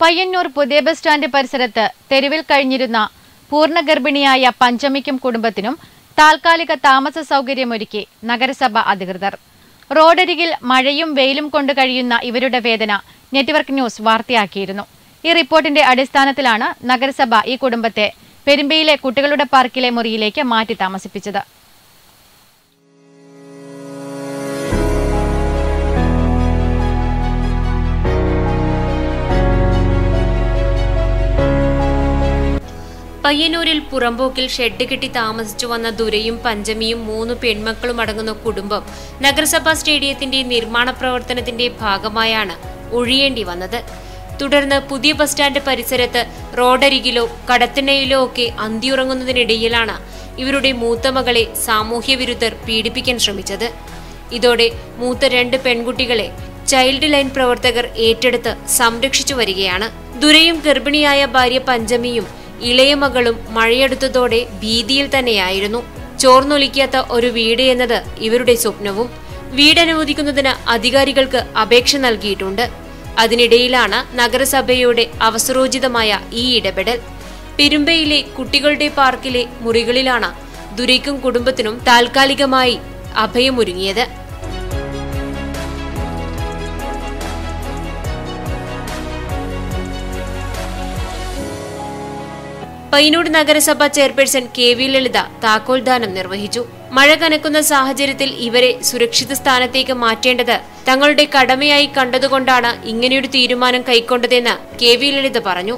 പയ്യന്നൂർ പുതിയ bus stand പരിസരത്ത് തെരുവിൽ കഴിഞ്ഞിരുന്ന പൂർണ്ണഗർഭിണിയായ പഞ്ചമിക്കും കുടുംബത്തിനും താൽക്കാലിക താമസ സൗകര്യമൊരുക്കി നഗരസഭ അധികൃതർ റോഡരികിൽ മഴയും വെയിലും കൊണ്ട് കഴിയുന്ന ഇവരുടെ വേദന നെറ്റ്വർക്ക് ന്യൂസ് വാർത്തയാക്കിയിരുന്നു ഈ റിപ്പോർട്ടിന്റെ അടിസ്ഥാനത്തിലാണ് നഗരസഭ ഈ കുടുംബത്തെ പെരുമ്പയിലെ കുട്ടികളുടെ പാർക്കിലെ മുറിയിലേക്ക് മാറ്റി താമസിപ്പിച്ചത് പയ്യന്നൂരിൽ പുറമ്പോക്കിൽ ഷെഡ് കെട്ടി താമസിച്ചു വന്ന ദുരയും പഞ്ചമിയും മൂന്ന് പെൺമക്കളും അടങ്ങുന്ന കുടുംബം നഗരസഭാ സ്റ്റേഡിയത്തിന്റെ നിർമ്മാണ പ്രവർത്തനത്തിന്റെ ഭാഗമായാണ് ഒഴിയേണ്ടി വന്നത് തുടർന്ന് പുതിയ ബസ് സ്റ്റാൻഡ് പരിസരത്ത് റോഡരികിലോ കടത്തിണ്ണയിലോ ഒക്കെ അന്തിയുറങ്ങുന്നതിനിടയിലാണ് ഇവരുടെ മൂത്ത മകളെ സാമൂഹ്യ വിരുദ്ധർ പീഡിപ്പിക്കാൻ ശ്രമിച്ചത് ഇതോടെ മൂത്ത രണ്ട് പെൺകുട്ടികളെ ചൈൽഡ് ലൈൻ പ്രവർത്തകർ ഏറ്റെടുത്ത് സംരക്ഷിച്ചു വരികയാണ് ദുരയും ഗർഭിണിയായ ഭാര്യ പഞ്ചമിയും ഇളയ മകളും മഴയെടുത്തതോടെ ഭീതിയിൽ തന്നെയായിരുന്നു ചോർന്നൊലിക്കാത്ത ഒരു വീട് എന്നത് ഇവരുടെ സ്വപ്നവും വീട് അനുവദിക്കുന്നതിന് അധികാരികൾക്ക് അപേക്ഷ നൽകിയിട്ടുണ്ട് അതിനിടയിലാണ് നഗരസഭയുടെ അവസരോചിതമായ ഈ ഇടപെടൽ പെരുമ്പയിലെ കുട്ടികളുടെ പാർക്കിലെ മുറികളിലാണ് ദുരൈക്കും കുടുംബത്തിനും താൽക്കാലികമായി അഭയമൊരുങ്ങിയത് പയ്യന്നൂർ നഗരസഭ ചെയർപേഴ്സൺ കെ വി ലളിത താക്കോൽദാനം നിർവഹിച്ചു മഴ കനക്കുന്ന സാഹചര്യത്തിൽ ഇവരെ സുരക്ഷിത സ്ഥാനത്തേക്ക് മാറ്റേണ്ടത് തങ്ങളുടെ കടമയായി കണ്ടതുകൊണ്ടാണ് ഇങ്ങനെയൊരു തീരുമാനം കൈക്കൊണ്ടതെന്ന് കെ വി ലളിത പറഞ്ഞു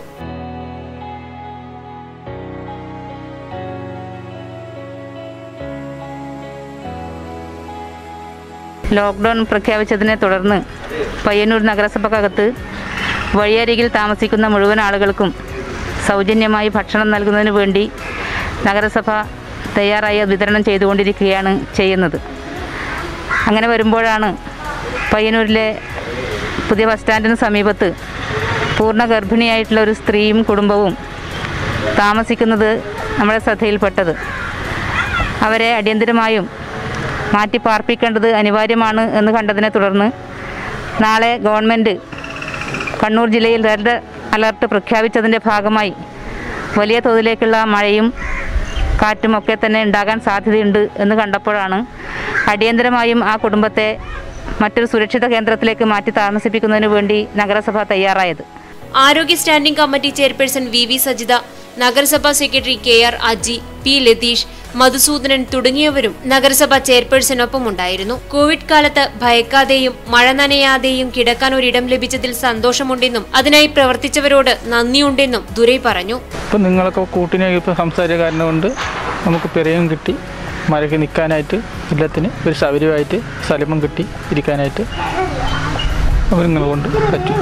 ലോക്ക്ഡൗൺ പ്രഖ്യാപിച്ചതിനെ തുടർന്ന് പയ്യന്നൂർ നഗരസഭക്കകത്ത് വഴിയരികിൽ താമസിക്കുന്ന മുഴുവൻ ആളുകൾക്കും സൗജന്യമായി ഭക്ഷണം നൽകുന്നതിന് വേണ്ടി നഗരസഭ തയ്യാറായി അത് വിതരണം ചെയ്തുകൊണ്ടിരിക്കുകയാണ് ചെയ്യുന്നത് അങ്ങനെ വരുമ്പോഴാണ് പയ്യന്നൂരിലെ പുതിയ ബസ് സ്റ്റാൻഡിന് സമീപത്ത് പൂർണ്ണ ഗർഭിണിയായിട്ടുള്ള ഒരു സ്ത്രീയും കുടുംബവും താമസിക്കുന്നത് നമ്മുടെ ശ്രദ്ധയിൽപ്പെട്ടത് അവരെ അടിയന്തരമായും മാറ്റി പാർപ്പിക്കേണ്ടത് അനിവാര്യമാണ് എന്ന് കണ്ടതിനെ തുടർന്ന് നാളെ ഗവൺമെൻറ് കണ്ണൂർ ജില്ലയിൽ റെഡ് അലർട്ട് പ്രഖ്യാപിച്ചതിൻ്റെ ഭാഗമായി വലിയ തോതിലേക്കുള്ള മഴയും കാറ്റും ഒക്കെ തന്നെ ഉണ്ടാകാൻ സാധ്യതയുണ്ട് എന്ന് കണ്ടപ്പോഴാണ് അടിയന്തരമായും ആ കുടുംബത്തെ മറ്റൊരു സുരക്ഷിത കേന്ദ്രത്തിലേക്ക് മാറ്റി താമസിപ്പിക്കുന്നതിന് വേണ്ടി നഗരസഭ തയ്യാറായത് ആരോഗ്യ standing committee chairperson V V Sajitha നഗരസഭാ secretary K R Aji P Latheesh Madhusoodanan തുടങ്ങിയവരും നഗരസഭാ ചെയർപേഴ്സണൊപ്പം ഉണ്ടായിരുന്നു കോവിഡ് കാലത്ത് ഭയക്കാതെയും മഴ നനയാതെയും കിടക്കാൻ ഒരിടം ലഭിച്ചതിൽ സന്തോഷമുണ്ടെന്നും അതിനായി പ്രവർത്തിച്ചവരോട് നന്ദിയുണ്ടെന്നും ദുരൈ പറഞ്ഞു ഇപ്പം നിങ്ങളൊക്കെ കൂട്ടിനെ ഇപ്പോൾ സംസാരിച്ച കാരണം കൊണ്ട് നമുക്ക് പെരയും കിട്ടി മഴയ്ക്ക് നിൽക്കാനായിട്ട് എല്ലാത്തിന് ഒരു സൗകര്യമായിട്ട് സ്ഥലവും കിട്ടി ഇരിക്കാനായിട്ട് അവർ നിങ്ങളെ കൊണ്ട് പറ്റും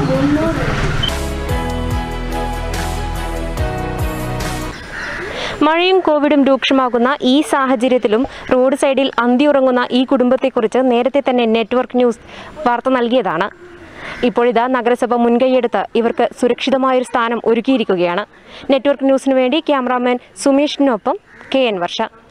മഴയും കോവിഡും രൂക്ഷമാകുന്ന ഈ സാഹചര്യത്തിലും റോഡ് സൈഡിൽ അന്തിയുറങ്ങുന്ന ഈ കുടുംബത്തെക്കുറിച്ച് നേരത്തെ തന്നെ നെറ്റ്വർക്ക് ന്യൂസ് വാർത്ത നൽകിയതാണ് ഇപ്പോഴിതാ നഗരസഭ മുൻകൈയെടുത്ത് ഇവർക്ക് സുരക്ഷിതമായൊരു സ്ഥാനം ഒരുക്കിയിരിക്കുകയാണ് നെറ്റ്വർക്ക് ന്യൂസിനു വേണ്ടി ക്യാമറാമാൻ സുമേഷിനൊപ്പം കെ എൻ വർഷ